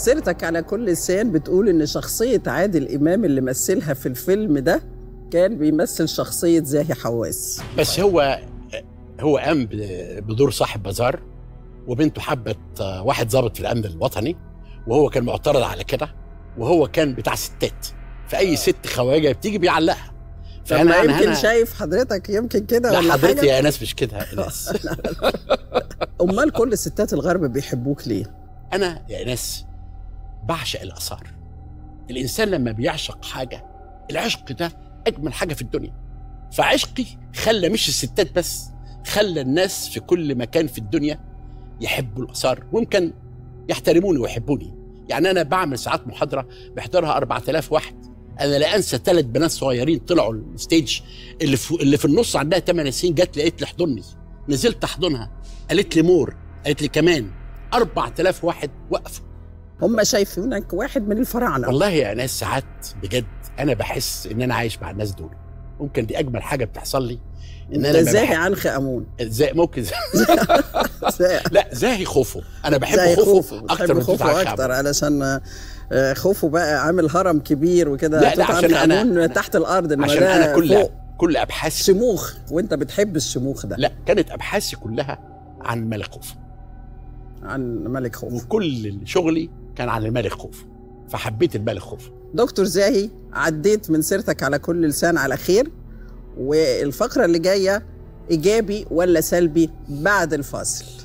سيرتك على كل لسان بتقول ان شخصيه عادل امام اللي مثلها في الفيلم ده كان بيمثل شخصيه زاهي حواس بس هو هو قام بدور صاحب بازار وبنته حبت واحد ضابط في الامن الوطني وهو كان معترض على كده وهو كان بتاع ستات فاي ست خواجه بتيجي بيعلقها فانا يمكن أنا شايف حضرتك يمكن كده ولا حضرتك حاجه يا ناس مش كده يا ناس امال كل ستات الغرب بيحبوك ليه انا يا ناس بعشق الاثار الانسان لما بيعشق حاجه العشق ده اجمل حاجه في الدنيا فعشقي خلى مش الستات بس خلى الناس في كل مكان في الدنيا يحبوا الاثار ممكن يحترموني ويحبوني يعني انا بعمل ساعات محاضره بيحضرها 4000 واحد انا لا انسى ثلاث بنات صغيرين طلعوا الستيج اللي في اللي في النص عندها 8 سنين جت لقيت لي احضني نزلت احضنها قالت لي مور قالت لي كمان 4000 واحد وقفوا هم شايفينك واحد من الفراعنه والله يا ناس ساعات بجد انا بحس ان انا عايش مع الناس دول ممكن دي اجمل حاجه بتحصل لي ان انا زاهي عنخ امون زي ممكن زي لا زاهي خوفو انا بحب خوفو, خوفو. اكتر من خوفو اكتر علشان خوفو بقى عامل هرم كبير وكده لا لا عشان انا تحت الارض انما عشان انا كل فوق. كل ابحاثي شموخ وانت بتحب الشموخ ده لا كانت ابحاثي كلها عن ملك خوفو عن ملك خوفو وكل شغلي كان عن الملك خوفو فحبيت الملك خوفو دكتور زاهي عديت من سيرتك على كل لسان على خير والفقره اللي جايه ايجابي ولا سلبي بعد الفاصل